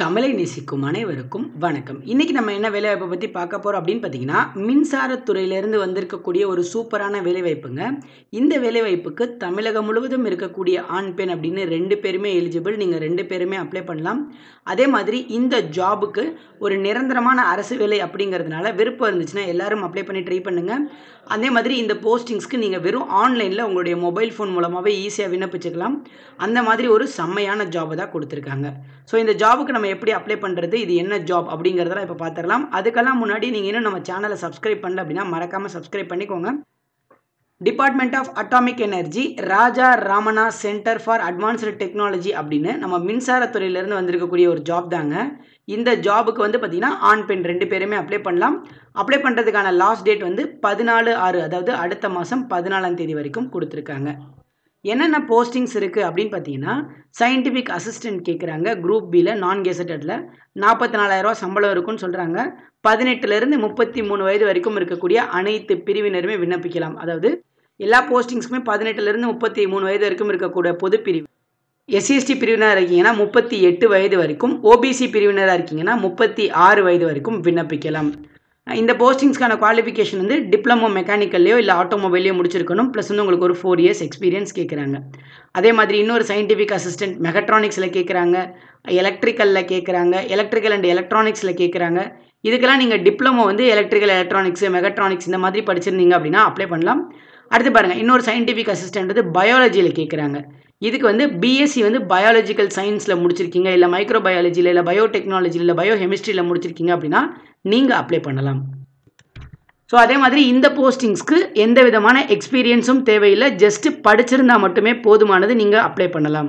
தமிழை நேசிக்கும் அனைவருக்கும் வணக்கம் இன்னைக்கு நம்ம என்ன வேலைவாய்ப்பை பற்றி பார்க்க போகிறோம் அப்படின்னு பார்த்தீங்கன்னா மின்சாரத்துறையிலேருந்து வந்திருக்கக்கூடிய ஒரு சூப்பரான வேலைவாய்ப்புங்க இந்த வேலைவாய்ப்புக்கு தமிழகம் முழுவதும் இருக்கக்கூடிய ஆண் பெண் அப்படின்னு ரெண்டு பேருமே எலிஜிபிள் நீங்கள் ரெண்டு பேருமே அப்ளை பண்ணலாம் அதே மாதிரி இந்த ஜாபுக்கு ஒரு நிரந்தரமான அரசு வேலை அப்படிங்கிறதுனால விருப்பம் இருந்துச்சுன்னா எல்லாரும் அப்ளை பண்ணி ட்ரை பண்ணுங்கள் அதே மாதிரி இந்த போஸ்டிங்ஸ்க்கு நீங்கள் வெறும் ஆன்லைனில் உங்களுடைய மொபைல் ஃபோன் மூலமாகவே ஈஸியாக விண்ணப்பிச்சுக்கலாம் அந்த மாதிரி ஒரு செம்மையான ஜாபை தான் கொடுத்துருக்காங்க ஸோ இந்த ஜாபுக்கு நம்ம எப்படி அப்ளை பண்ணுறது இது என்ன ஜாப் அப்படிங்கிறதெல்லாம் இப்போ பார்த்துடலாம் அதுக்கெல்லாம் முன்னாடி நீங்கள் இன்னும் நம்ம சேனலை சப்ஸ்கிரைப் பண்ணல அப்படின்னா மறக்காமல் சப்ஸ்கிரைப் பண்ணிக்கோங்க Department of Atomic Energy Raja Ramanna Centre for advanced technology அப்படின்னு நம்ம மின்சாரத்துறையிலேருந்து வந்திருக்கக்கூடிய ஒரு ஜாப் தாங்க இந்த ஜாபுக்கு வந்து பார்த்திங்கன்னா ஆண் பெண் ரெண்டு பேருமே அப்ளை பண்ணலாம் அப்ளை பண்ணுறதுக்கான லாஸ்ட் டேட் வந்து பதினாலு ஆறு அதாவது அடுத்த மாதம் பதினாலாம் தேதி வரைக்கும் கொடுத்துருக்காங்க என்னென்ன போஸ்டிங்ஸ் இருக்குது அப்படின்னு பார்த்தீங்கன்னா சயின்டிஃபிக் அசிஸ்டன்ட் கேட்குறாங்க குரூப் பியில் நான் கெசட்டடில் நாற்பத்தி நாலாயிரரூவா சம்பளம் இருக்குன்னு சொல்கிறாங்க பதினெட்டுலேருந்து முப்பத்தி மூணு வயது வரைக்கும் இருக்கக்கூடிய அனைத்து பிரிவினருமே விண்ணப்பிக்கலாம் அதாவது எல்லா போஸ்டிங்ஸுமே பதினெட்டுலேருந்து முப்பத்தி மூணு வயது வரைக்கும் இருக்கக்கூடிய பொது பிரிவு எஸ்சிஎஸ்டி பிரிவினராக இருக்கீங்கன்னா முப்பத்தி எட்டு வயது வரைக்கும் ஓபிசி பிரிவினராக இருக்கீங்கன்னா முப்பத்தி ஆறு வயது வரைக்கும் விண்ணப்பிக்கலாம் இந்த போஸ்டிங்ஸ்க்கான குவாலிஃபிகேஷன் வந்து டிப்ளமோ மெக்கானிக்கல்லையோ இல்லை ஆட்டோமொபைலையோ முடிச்சிருக்கணும் ப்ளஸ் வந்து உங்களுக்கு ஒரு ஃபோர் இயர்ஸ் எக்ஸ்பீரியன்ஸ் கேட்குறாங்க அதே மாதிரி இன்னொரு சயின்டிஃபிக் அசிஸ்டன்ட் மெகட்ரானிக்ஸில் கேட்குறாங்க எலக்ட்ரிக்கலில் கேட்குறாங்க எலக்ட்ரிக்கல் அண்ட் எலக்ட்ரானிக்ஸில் கேட்குறாங்க இதுக்கெல்லாம் நீங்கள் டிப்ளமோ வந்து எலக்ட்ரிக்கல் எலக்ட்ரானிக்ஸ் மெகட்ரானிக்ஸ் இந்த மாதிரி படிச்சிருந்தீங்க அப்படின்னா அப்ளை பண்ணலாம் அடுத்து பாருங்கள் இன்னொரு சயின்டிஃபிக் அசிஸ்டன்ட் வந்து பயாலஜியில் கேட்குறாங்க இதுக்கு வந்து பிஎஸ்சி வந்து பயாலஜிக்கல் சயின்ஸில் முடிச்சிருக்கீங்க இல்லை மைக்ரோ பயாலஜியில் இல்லை பயோடெக்னாலஜியில் இல்லை பயோ கெமிஸ்ட்ரியில் முடிச்சிருக்கீங்க அப்படின்னா நீங்கள் அப்ளை பண்ணலாம் ஸோ அதே மாதிரி இந்த போஸ்டிங்ஸ்க்கு எந்த விதமான எக்ஸ்பீரியன்ஸும் தேவையில்லை ஜஸ்ட்டு படிச்சிருந்தா மட்டுமே போதுமானது நீங்கள் அப்ளை பண்ணலாம்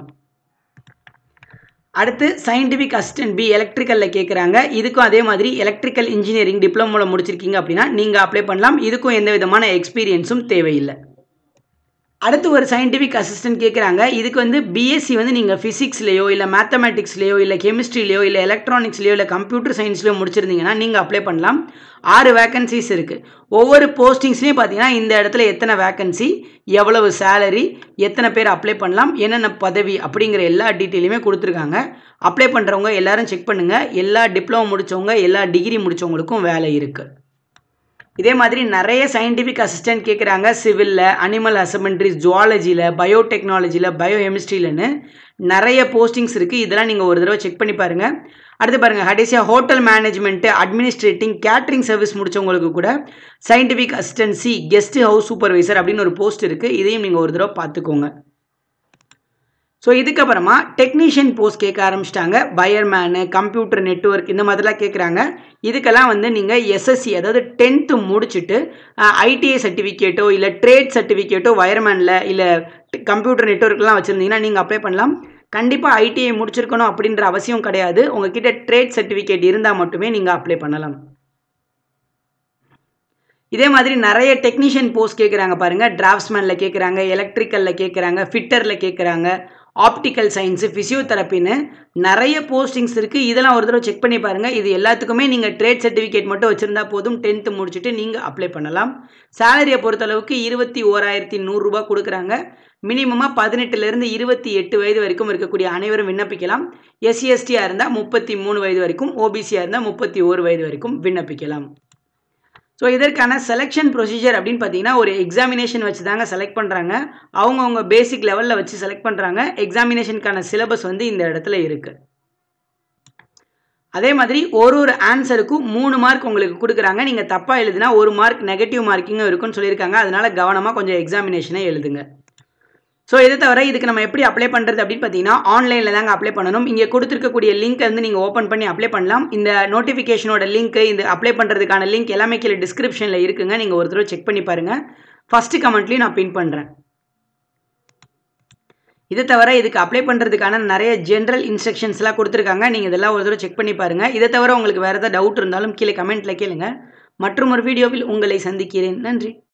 அடுத்து சயின்டிஃபிக் அசிஸ்டன்ட் பி எலக்ட்ரிக்கலில் கேட்குறாங்க இதுக்கும் அதே மாதிரி எலக்ட்ரிக்கல் இன்ஜினியரிங் டிப்ளமோவில் முடிச்சிருக்கீங்க அப்படின்னா நீங்கள் அப்ளை பண்ணலாம் இதுக்கும் எந்த விதமான எக்ஸ்பீரியன்ஸும் தேவையில்லை அடுத்து ஒரு சயின்டிஃபிக் அசிஸ்டன்ட் கேட்குறாங்க இதுக்கு வந்து பிஎஸ்சி வந்து நீங்கள் ஃபிசிக்ஸ்லையோ இல்லை மேத்தமெட்டிக்ஸ்லையோ இல்லை கெமிஸ்ட்ரிலையோ இல்லை எலக்ட்ரானிக்ஸ்லையோ இல்லை கம்ப்யூட்டர் சயின்ஸ்லையோ முடிச்சிருந்தீங்கன்னா நீங்கள் அப்ளை பண்ணலாம் ஆறு வேக்கன்சிஸ் இருக்குது ஒவ்வொரு போஸ்டிங்ஸ்லையும் பார்த்தீங்கன்னா இந்த இடத்துல எத்தனை வேக்கன்சி எவ்வளவு சேலரி எத்தனை பேர் அப்ளை பண்ணலாம் என்னென்ன பதவி அப்படிங்கிற எல்லா டீட்டெயிலுமே கொடுத்துருக்காங்க அப்ளை பண்ணுறவங்க எல்லாரும் செக் பண்ணுங்கள் எல்லா டிப்ளமோ முடித்தவங்க எல்லா டிகிரி முடித்தவங்களுக்கும் வேலை இருக்குது இதே மாதிரி நிறைய சயின்டிஃபிக் அசிஸ்டன்ட் கேட்குறாங்க சிவிலில் அனிமல் ஹஸ்பண்ட்ரிஸ் ஜுவாலஜியில் பயோடெக்னாலஜியில் பயோ கெமிஸ்ட்ரியிலன்னு நிறைய போஸ்டிங்ஸ் இருக்குது இதெல்லாம் நீங்கள் ஒரு தடவை செக் பண்ணி பாருங்கள் அடுத்து பாருங்கள் கடைசியாக hotel management administrating catering service முடித்தவங்களுக்கு கூட scientific assistance guest house supervisor அப்படின்னு ஒரு போஸ்ட் இருக்குது இதையும் நீங்கள் ஒரு தடவை பார்த்துக்கோங்க ஸோ இதுக்கப்புறமா டெக்னீஷியன் போஸ்ட் கேட்க ஆரம்பிச்சிட்டாங்க பயர்மேனு கம்ப்யூட்டர் நெட்ஒர்க் இந்த மாதிரிலாம் கேட்குறாங்க இதுக்கெல்லாம் வந்து நீங்கள் எஸ்எஸ்சி அதாவது டென்த்து முடிச்சுட்டு ஐடிஐ சர்டிஃபிகேட்டோ இல்லை ட்ரேட் சர்டிஃபிகேட்டோ வயர்மேனில் இல்லை கம்ப்யூட்டர் நெட்ஒர்க்லாம் வச்சுருந்தீங்கன்னா நீங்கள் அப்ளை பண்ணலாம் கண்டிப்பாக ஐடிஐ முடிச்சிருக்கணும் அப்படின்ற அவசியம் கிடையாது உங்ககிட்ட ட்ரேட் சர்டிஃபிகேட் இருந்தால் மட்டுமே நீங்கள் அப்ளை பண்ணலாம் இதே மாதிரி நிறைய டெக்னீஷியன் போஸ்ட் கேட்குறாங்க பாருங்கள் டிராஃப்ட்ஸ்மேனில் கேட்குறாங்க எலக்ட்ரிக்கலில் கேட்குறாங்க ஃபிட்டரில் கேட்குறாங்க ஆப்டிக்கல் சயின்ஸு ஃபிசியோதெரப்பின்னு நிறைய போஸ்டிங்ஸ் இருக்குது இதெல்லாம் ஒரு தடவை செக் பண்ணி பாருங்கள் இது எல்லாத்துக்குமே நீங்கள் ட்ரேட் சர்டிஃபிகேட் மட்டும் வச்சுருந்தா போதும் டென்த்து முடிச்சுட்டு நீங்கள் அப்ளை பண்ணலாம் சேலரியை பொறுத்தளவுக்கு இருபத்தி ஓராயிரத்தி நூறுரூபா கொடுக்குறாங்க மினிமமாக பதினெட்டுலேருந்து இருபத்தி எட்டு வயது வரைக்கும் இருக்கக்கூடிய அனைவரும் விண்ணப்பிக்கலாம் எஸ்சிஎஸ்டியாக இருந்தால் முப்பத்தி மூணு வயது வரைக்கும் ஓபிசியாக இருந்தால் முப்பத்தி ஓரு வயது வரைக்கும் விண்ணப்பிக்கலாம் ஸோ இதற்கான செலெக்ஷன் ப்ரொசீஜர் அப்படின்னு பார்த்தீங்கன்னா ஒரு எக்ஸாமினேஷன் வச்சு தாங்க செலக்ட் பண்ணுறாங்க அவங்கவுங்க பேசிக் லெவலில் வச்சு செலக்ட் பண்ணுறாங்க எக்ஸாமினேஷனுக்கான சிலபஸ் வந்து இந்த இடத்துல இருக்குது அதே மாதிரி ஒரு ஒரு ஆன்சருக்கும் மூணு மார்க் உங்களுக்கு கொடுக்குறாங்க நீங்கள் தப்பாக எழுதுனா ஒரு மார்க் நெகட்டிவ் மார்க்கிங்கும் இருக்குன்னு சொல்லியிருக்காங்க அதனால் கவனமாக கொஞ்சம் எக்ஸாமினேஷனை எழுதுங்க ஸோ இதை தவிர இதுக்கு நம்ம எப்படி அப்ளை பண்ணுறது அப்படின்னு பார்த்தீங்கன்னா ஆன்லைனில் தாங்க அப்ளை பண்ணணும் இங்கே கொடுத்துருக்கக்கூடிய லிங்க் வந்து நீங்கள் ஓப்பன் பண்ணி அப்ளை பண்ணலாம் இந்த நோட்டிஃபிகேஷனோட லிங்க் இந்த அப்ளை பண்ணுறதுக்கான லிங்க் எல்லாமே கீழே டிஸ்கிரிப்ஷனில் இருக்குங்க நீங்கள் ஒரு தடவை செக் பண்ணி பாருங்கள் ஃபஸ்ட்டு கமெண்ட்லேயும் நான் பின் பண்ணுறேன் இதை தவிர இதுக்கு அப்ளை பண்ணுறதுக்கான நிறைய ஜென்ரல் இன்ஸ்ட்ரக்ஷன்ஸ்லாம் கொடுத்துருக்காங்க நீங்கள் இதெல்லாம் ஒரு தடவை செக் பண்ணி பாருங்கள் இதை தவிர உங்களுக்கு வேறு ஏதாவது டவுட் இருந்தாலும் கீழே கமெண்ட்டில் கேளுங்க மற்றும் ஒரு வீடியோவில் உங்களை சந்திக்கிறேன் நன்றி